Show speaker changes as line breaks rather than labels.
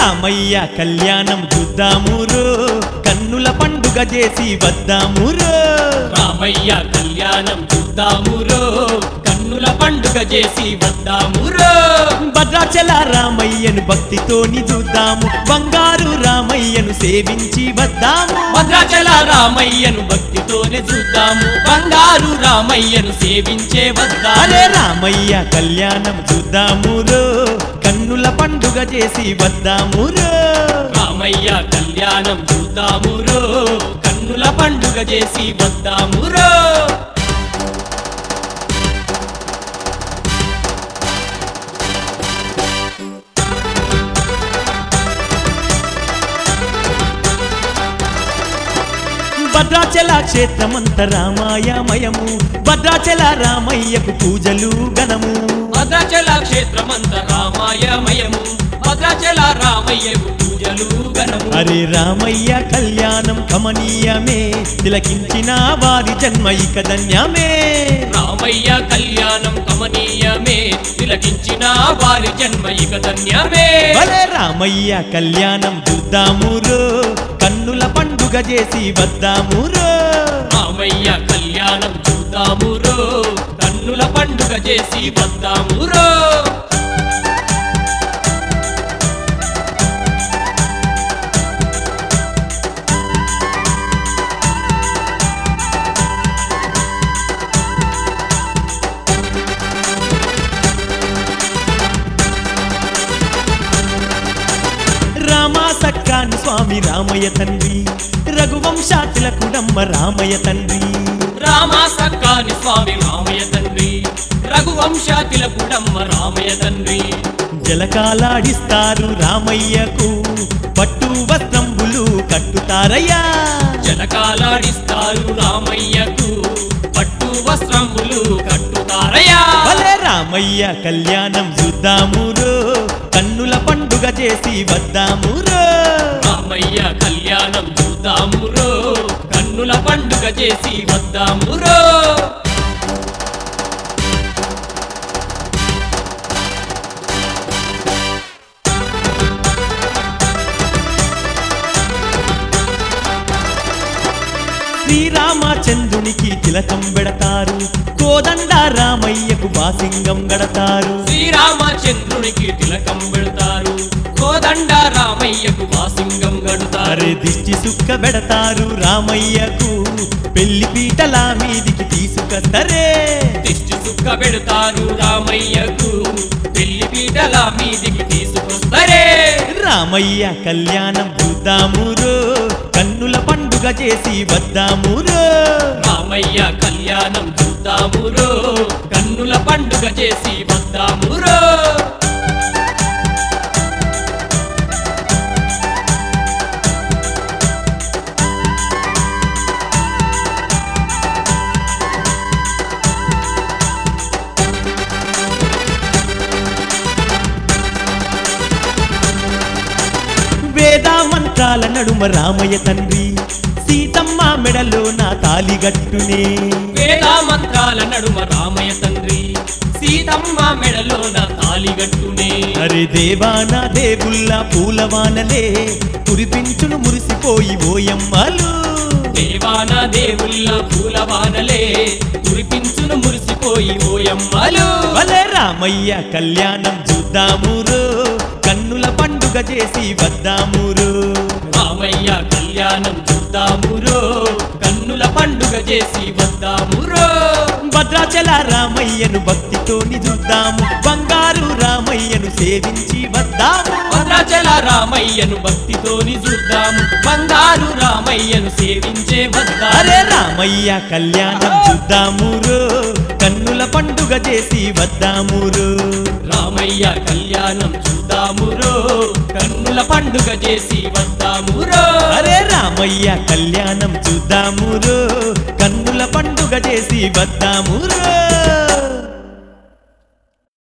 రామయ్య కళ్యాణం చూద్దామురో కన్నుల పండుగ చేసి వద్దామురో
రామయ్య కళ్యాణం చూద్దామురో కన్నుల పండుగ చేసి వద్దామురో
భద్రాచల రామయ్యను భక్తితోని చూద్దాము బంగారు రామయ్యను సేవించి వద్దాము
భద్రాచల రామయ్యను భక్తితోనే చూద్దాము బంగారు రామయ్యను సేవించే వద్దాము
అరే రామయ్య కళ్యాణం చూద్దామురో కన్నుల పండుగ చేసి వద్దామురో
రామయ్య కళ్యాణం చూద్దామురో కన్నుల పండుగ చేసి వద్దామురో
భద్రాచల క్షేత్రమంత రామాయమయము భద్రాచల రామయ్యకు పూజలు గణము
భద్రాచల క్షేత్రమంత రామాయమయము భద్రాచల రామయ్యకు పూజలు గణము
అరే రామయ్య కళ్యాణం కమనీయమే తిలకించిన వారి జన్మ ఇక ధన్యమే
రామయ్య కళ్యాణం కమనీయమే తిలకించిన వారి జన్మ ఇక ధన్యమే
భలే రామయ్య కళ్యాణం చూద్దామురో కన్నుల పండుగ చేసి వద్దామురో
రామయ్య కళ్యాణం చూద్దామురో కన్నుల పండుగ చేసి వద్దామురో
రామా సక్కాని స్వామి రామయ్య తండ్రి రఘువంశాతుల కుడమ్మ రామయ్య తండ్రి
రామా సక్కాని స్వామి రామయ్య తండ్రి రఘువంశాతిల పుడమ్మ రామయ్య తండ్రి
జలకాలాడిస్తారు రామయ్యకు పట్టు వస్త్రంబులు కట్టుతారయ్యా
జలకాలాడిస్తారు రామయ్యకు పట్టు వస్త్రములు కట్టుతారయ్యా
భలే రామయ్య కళ్యాణం చూద్దామురో కన్నుల పండుగ చేసి వద్దామురో
రామయ్య కళ్యాణం చూద్దామురో కన్నుల పండుగ చేసి వద్దామురో
శ్రీరామచంద్రునికి తిలకం పెడతారు కోదండ రామయ్యకు బాసింగం గడతారు
శ్రీరామచంద్రునికి తిలకం పెడతారు కోదండ రామయ్యకు వాసింగం గడుతారు
అరే దిష్టి సుక్క పెడతారు రామయ్యకు పెళ్లి పీటల మీదికి తీసుకొస్తరే
దిష్టి సుక్క పెడతారు రామయ్యకు పెళ్లి పీటల మీదికి తీసుకొస్తారే
రామయ్య కళ్యాణం చూద్దామురో కన్నుల పండుగ చేసి వద్దామురో
రామయ్య కళ్యాణం చూద్దామురో కన్నుల పండుగ చేసి వద్దామురో
వేద మంత్రాల నడుమ రామయ్య తండ్రి సీతమ్మ మెడలో నా తాలిగట్టునే
వేద మంత్రాల నడుమ రామయ్య తండ్రి సీతమ్మ మెడలోన తాలిగట్టునే
అరే దేవాన దేవుళ్ళ పూలవానలే కురిపించును మురిసిపోయి ఓయమ్మలు
దేవాన దేవుళ్ళ పూలవానలే కురిపించును మురిసిపోయి ఓయమ్మలు
భలే రామయ్య కళ్యాణం చూద్దామురో కన్నుల పండుగ చేసి వద్దామురో
రామయ్య కళ్యాణం చూద్దామురో కన్నుల పండుగ చేసి వద్దామురో
భద్రాచల రామయ్యను భక్తితోని చూద్దాము బంగారు రామయ్యను సేవించి వద్దాము
భద్రాచల రామయ్యను భక్తితోని చూద్దాము బంగారు రామయ్యను సేవించే వద్దాము
అరే రామయ్య కళ్యాణం చూద్దామురో కన్నుల పండుగ చేసి వద్దామురో
రామయ్య కళ్యాణం చూద్దామురో కన్నుల పండుగ చేసి వద్దామురో
అరే రామయ్య కళ్యాణం చూద్దామురో కన్నుల పండుగ చేసి వద్దామురో